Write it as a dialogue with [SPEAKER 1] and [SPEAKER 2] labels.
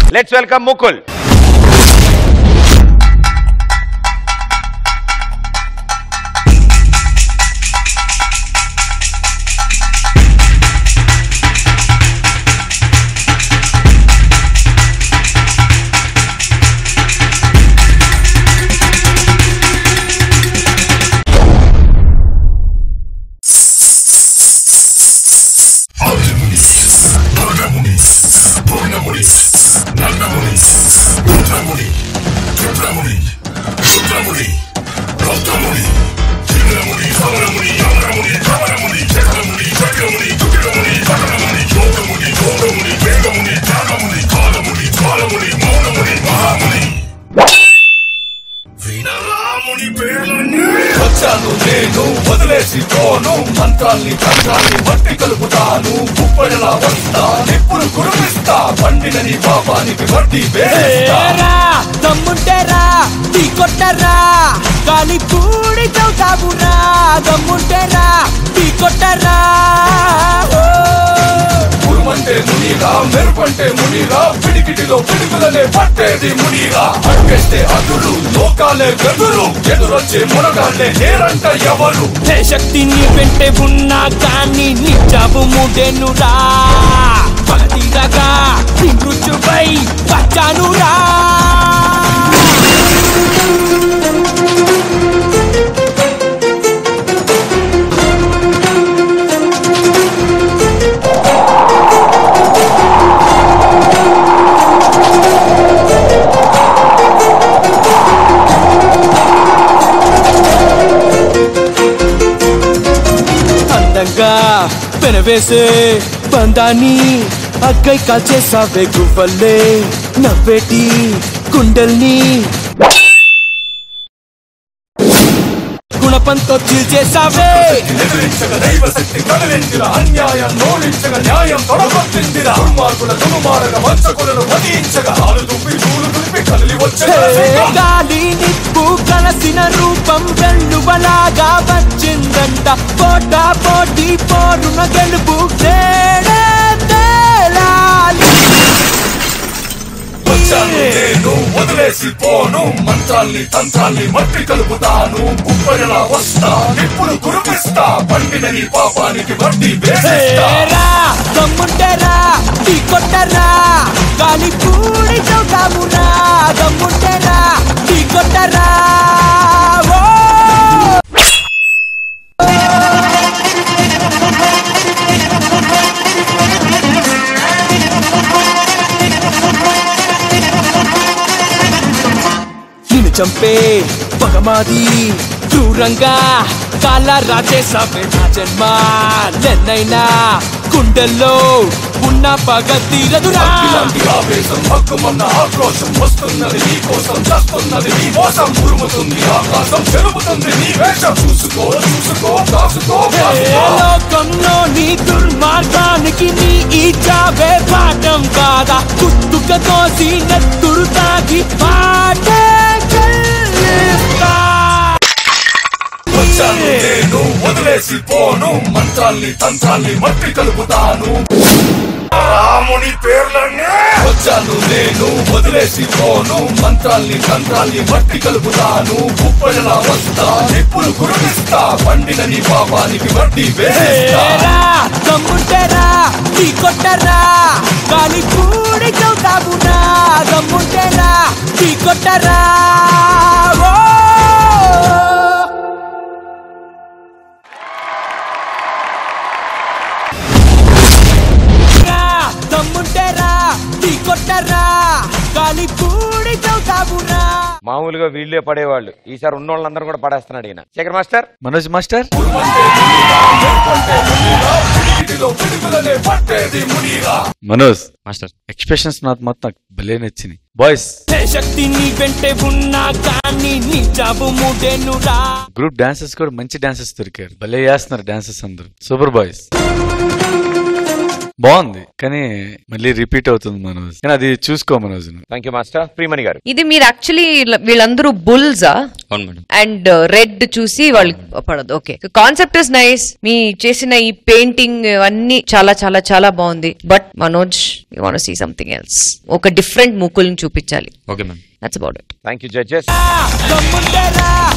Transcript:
[SPEAKER 1] Let's welcome Mukul
[SPEAKER 2] వచ్చాను నేను వదిలేసి పోను మంత్రాల్ని తంత్రాల్ని మట్టి కలుపుతాను ఉప్పడిలా వస్తా నిప్పులు కురిపిస్తా పండిన నీ పాపానికి వడ్డీ వేస్తా
[SPEAKER 3] ఏరా దమ్ముంటేరా టీ కొట్టరా గాలి పూడి చౌతావురా దమ్ముంటేరా టీ కొట్టరా ఓ.
[SPEAKER 2] ఉరుమంటే మునిరా మెరుపంటే మునిరా పిడికిటిలో పిడుగులనే పట్టేది మునిరా అడ్డేస్తే అదురు లోకాలే గదురు ఎదురొచ్చే మునగాళ్ళే నేరంట ఎవరు
[SPEAKER 3] ఏ శక్తి నీ వెంటే ఉన్నా కానీ నీ జాబు మూడేనురా పగతీరగా నీ మృత్యుపై వచ్చానురా అందంగా పెనవేసే బంధాన్ని అక్కై కాల్చేసావే గువ్వల్లే నవ్వేటి కుండల్ని గుణపంతో చీల్చేసావే
[SPEAKER 2] ఎదిరించగ దైవ శక్తి కదిలించిన అన్యాయం నోడించగ న్యాయం తొడగొట్టిందిరా దుర్మార్గుల దునుమారగ వంచకులను వధించగ ఆలు దుప్పి చూలు దులిపి కదిలి
[SPEAKER 3] హే,
[SPEAKER 2] వచ్చే
[SPEAKER 3] గాలి నిప్పు కలసిన రూపం వెల్లువలాగా వచ్చిందంట పోట పోటీ పోరున గెలుపు తేడే తేలాలి
[SPEAKER 2] వచ్చాను నేను వదిలేసి పోను మంత్రాల్ని తంత్రాల్ని మట్టి కలుపుతాను ఉప్పడిలా వస్తా నిప్పులు కురిపిస్తా పండిన నీ పాపానికి వడ్డీ వేసేస్తా
[SPEAKER 3] ఏరా, దమ్ముంటేరా టీ కొట్టరా గాలి పూడి చౌతామురా దమ్ముంటేరా టీ కొట్టరా ఓ నిన్ను చంపే పగమాది క్రూరంగా కాల రాజేసావే నా జన్మ నెన్నైనా గుండెల్లో ఉన్న పగ తీరదురా
[SPEAKER 2] ఇలాంటి ఆవేశం హక్కుమన్న ఆక్రోశం వస్తున్నది నీ కోసం చస్తున్నది నీ మోసం ఉరుముతుంది ఆకాశం పెరుగుతుంది నీ వేషం చూసుకో చూసుకో కాసుకో
[SPEAKER 3] ఏ
[SPEAKER 2] కాసుకో
[SPEAKER 3] లోకంలో నీ దుర్మార్గానికి నీ ఈ చావే పాఠం కాదా కుత్తుక కోసి నెత్తురు తాగి పాటే చెల్లిస్తా.
[SPEAKER 2] వచ్చాను నేను వదిలేసి పోను మంత్రాల్ని తంత్రాల్ని మట్టి కలుపుతాను రాముని పేర్లన్నీ వచ్చాను నేను వదిలేసి పోను మంత్రాల్ని తంత్రాల్ని మట్టి కలుపుతాను ఉప్పడిలా వస్తా నిప్పులు కురిపిస్తా పండిన నీ పాపానికి వడ్డీ వేసేస్తా
[SPEAKER 3] ఏరా, దమ్ముంటేరా టీ కొట్టరా గాలి పూడి చౌతామురా దమ్ముంటేరా టీ కొట్టరా ఓ రా, దమ్ముంటేరా టీ కొట్టరా గాలి పూడి చౌతామురా
[SPEAKER 1] మామూలుగా వీళ్ళే పడేవాళ్ళు ఈసారి ఉన్న వాళ్ళందరూ కూడా పడేస్తున్నాడు ఈయన శేఖర్ మాస్టర్
[SPEAKER 4] మనోజ్ మాస్టర్
[SPEAKER 2] పిడికిటిలో పిడుగులనే పట్టేది మునిరా
[SPEAKER 4] మనోజ్ మాస్టర్ ఎక్స్ప్రెషన్స్ నాకు మొత్తం భలే నచ్చింది బాయ్స్
[SPEAKER 3] ఏ శక్తి నీ వెంటే ఉన్నా కానీ నీ జాబు మూడేనురా
[SPEAKER 4] గ్రూప్ డాన్సెస్ కూడా మంచి డాన్సెస్ దొరికారు భలే చేస్తున్నారు డాన్సెస్ అందరూ సూపర్ బాయ్స్ బాగుంది కానీ మళ్ళీ రిపీట్ అవుతుంది మనోజ్ కానీ అది చూసుకో Manoj
[SPEAKER 1] thank you master Priyamani గారు
[SPEAKER 5] ఇది మీరు యాక్చువల్లీ వీళ్ళందరూ బుల్సా
[SPEAKER 6] అవును మేడం
[SPEAKER 5] అండ్ రెడ్ చూసి వాళ్ళకి పడదు ఓకే కాన్సెప్ట్ ఇస్ నైస్ మీ చేసిన ఈ పెయింటింగ్ అన్ని చాలా చాలా చాలా బాగుంది but Manoj you want see something else ఒక డిఫరెంట్ ముక్కుల్ని చూపించాలి
[SPEAKER 6] okay ma'am
[SPEAKER 5] that's about it
[SPEAKER 1] thank you judges
[SPEAKER 3] దమ్ముండేరా